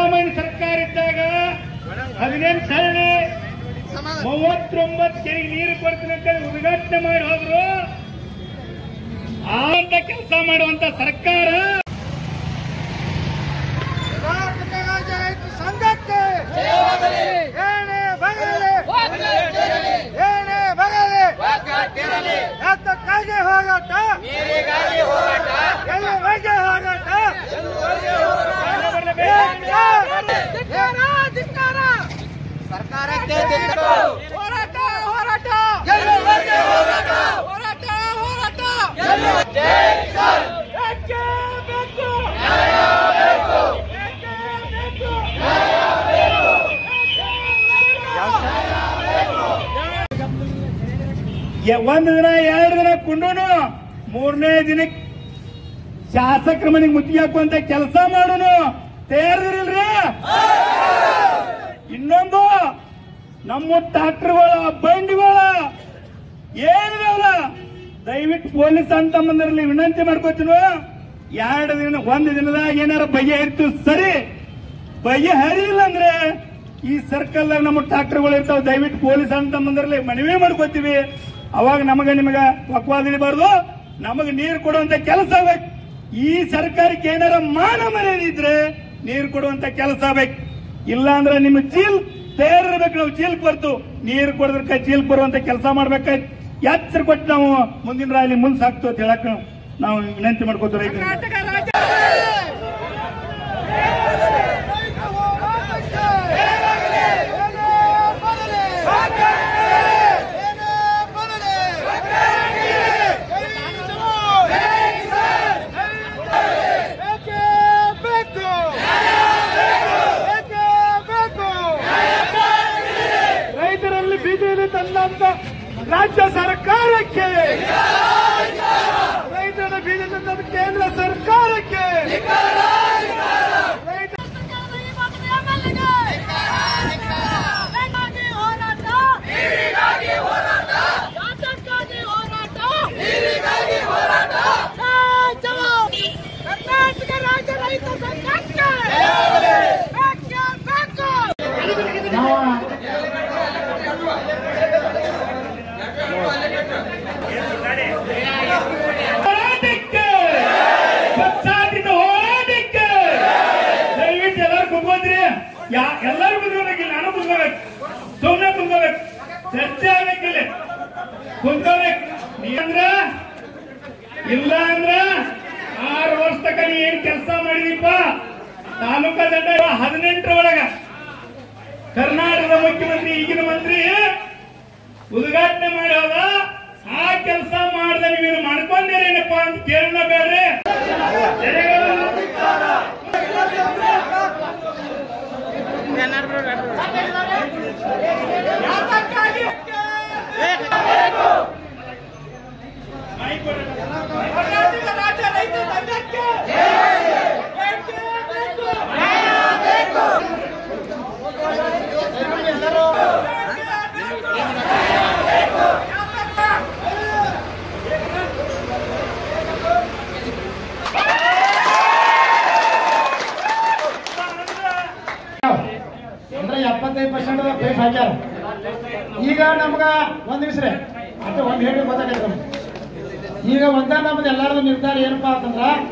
ಸಿದ್ದರಾಮಯ್ಯ ಸರ್ಕಾರ ಇದ್ದಾಗ ಹದಿನೆಂಟು ಸರಣಿ ಮೂವತ್ತೊಂಬತ್ತು ಕೆರೆಗೆ ನೀರು ಕೊಡ್ತೀನಿ ಅಂತೇಳಿ ಉದ್ಘಾಟನೆ ಮಾಡಿ ಹೋದ್ರು ಅಂತ ಕೆಲಸ ಮಾಡುವಂತ ಸರ್ಕಾರ ಕರ್ನಾಟಕ ರಾಜ್ಯ ರೈತ ಸಂಘಕ್ಕೆ ಏನೇ ಬಗಲಿ ಏನೇ ಬಗಲಿ ಎತ್ತಕ್ಕಾಗಿ ಹೋರಾಟ ಎಲ್ಲಿವರೆಗೆ ಹೋರಾಟ ಸರ್ಕಾರಕ್ಕೆ ಹೋರಾಟ ಹೋರಾಟ ಎಲ್ಲಿವರೆಗೆ ಹೋರಾಟ ಹೋರಾಟ ಹೋರಾಟ ಬೇಕೇ ಬೇಕು ಬೇಕೇ ಬೇಕು ಯ- ಒಂದು ದಿನ ಎರಡು ದಿನ ಕುಂಡುನು ಮೂರನೇ ದಿನಕ್ಕೆ ಶಾಸಕರ ಮನೆಗೆ ಮುತ್ತಿಗೆ ಹಾಕುವಂತ ಕೆಲಸ ಮಾಡುನು ತಯಾರಿಲ್ರಿ ಇನ್ನೊಂದು ನಮ್ಮ ಟ್ರಾಕ್ಟರ್ಗಳ ಬಂಡಿಗಳ ಏನಿದಾವಲ್ಲ ದಯವಿಟ್ಟು ಪೊಲೀಸ್ ಅಂತ ಬಂದಿರಲಿ ವಿನಂತಿ ಮಾಡ್ಕೋತೀನಿ ಎರಡು ದಿನ ಒಂದು ದಿನದಾಗ ಏನಾರ ಬಗೆಹರಿತು ಸರಿ ಬಗೆಹರಿಲ್ಲ ಅಂದ್ರೆ ಈ ಸರ್ಕಲ್ ನಮ್ಮ ಟ್ರಾಕ್ಟರ್ಗಳು ಇರ್ತಾವ ದಯವಿಟ್ಟು ಪೊಲೀಸ್ ಅಂತ ಬಂದಿರಲಿ ಮನವಿ ಮಾಡ್ಕೋತೀವಿ ಅವಾಗ ನಮಗ ನಿಮಗ ಪಕ್ವಾದ ಇರಬಾರ್ದು ನಮಗ ನೀರು ಕೊಡುವಂತ ಕೆಲಸ ಆಗ್ಬೇಕು ಈ ಸರ್ಕಾರಕ್ಕೆ ಏನಾರ ಮಾನ ಮರ್ಯಾದೆ ಇದ್ರೆ ನೀರು ಕೊಡುವಂತ ಕೆಲಸ ಆಗ್ಬೇಕು ಇಲ್ಲ ಅಂದ್ರೆ ನಿಮ್ಮ ಚೀಲ್ ತಯಾರಿರ್ಬೇಕು ನಾವು ಚೀಲ್ಕ್ ಬರ್ತು ನೀರು ಕೊಡೋದಕ್ಕೆ ಚೀಲ್ಕ್ ಬರುವಂತ ಕೆಲಸ ಮಾಡ್ಬೇಕಾಯ್ತು ಎಚ್ಚರ ಕೊಟ್ಟು ನಾವು ಮುಂದಿನ ರಾಲಿ ಮುಂದೆ ಸಾಕ್ತು ಅಂತ ಹೇಳಕ್ ನಾವು- ನಾವು ವಿನಂತಿ ಮಾಡ್ಕೋತೀವಿ ರೈತರಿಗೆ ರೈತರಲ್ಲಿ ಬಿಜೆಪಿ ತಂದಂತ ರಾಜ್ಯ ಸರ್ಕಾರಕ್ಕೆ ರೈತರ ಬಿಜೆಪಿ ತಂದ ಕೇಂದ್ರ ಸರ್ಕಾರಕ್ಕೆ ರೈತ ಕರ್ನಾಟಕ ರಾಜ್ಯ ರೈತ ಸಂಘಕ್ಕೆ ಬೇಕೇ ಬೇಕು ಹೋರಾಟಕ್ಕೆ ಪಕ್ಷಾತೀತ ಹೋರಾಟಕ್ಕೆ ದಯವಿಟ್ಟು ಎಲ್ಲರೂ ಕುತ್ಕೋದ್ರಿ ಯಾ ಎಲ್ಲರೂ ಕುತ್ಕೋಬೇಕಿಲ್ಲ ನಾನು ಕುತ್ಕೋಬೇಕು ಸುಮ್ಮನೆ ಕುತ್ಕೋಬೇಕು ಚರ್ಚೆ ಆಗ್ಬೇಕಿಲ್ಲ ಕುತ್ಕೋಬೇಕು ನೀವಂದ್ರ ಇಲ್ಲ ಅಂದ್ರ ಆರು ವರ್ಷ ತನಕ ನೀ ಏನ್ ಕೆಲಸ ಮಾಡಿದಿಪ್ಪ ತಾಲೂಕಾ ದಂಡ ಹದಿನೆಂಟರ ಒಳಗ ಕರ್ನಾಟಕದ ಮುಖ್ಯಮಂತ್ರಿ ಈಗಿನ ಮಂತ್ರಿ ಉದ್ಘಾಟನೆ ಮಾಡೋದ ಆ ಕೆಲಸ ಮಾಡ್ದೆ ನೀವೇನು ಮಾಡ್ಕೊಂಡಿರೇನಪ್ಪ ಅಂತ ಕೇಳೋಣ ಬೇಡ್ರಿ ಜನಗಳು ಮೈಕ್ ಕೊಡ್ರಿ. ಕರ್ನಾಟಕ ರಾಜ್ಯ ರೈತ ಸಂಘಕ್ಕೆ ಬೇಕೇ ಬೇಕು ಅಂದ್ರೆ ಎಪ್ಪತ್ತೈದು ಪರ್ಸೆಂಟ್ ಪೇಸ್ ಹಾಕ್ಯಾರ ಈಗ ನಮ್ಗ ಒಂದ್ ನಿಮಿಷ ರೀ ಮತ್ತೆ ಒಂದ್ ಹೇಳಿ ಗೊತ್ತಾಗೈತೆ ನಮ್ಗೆ ಈಗ ಒಂದ ನಮ್ದು ಎಲ್ಲಾರ್ದು ನಿರ್ಧಾರ ಏನಪ್ಪಾ ಅಂತಂದ್ರ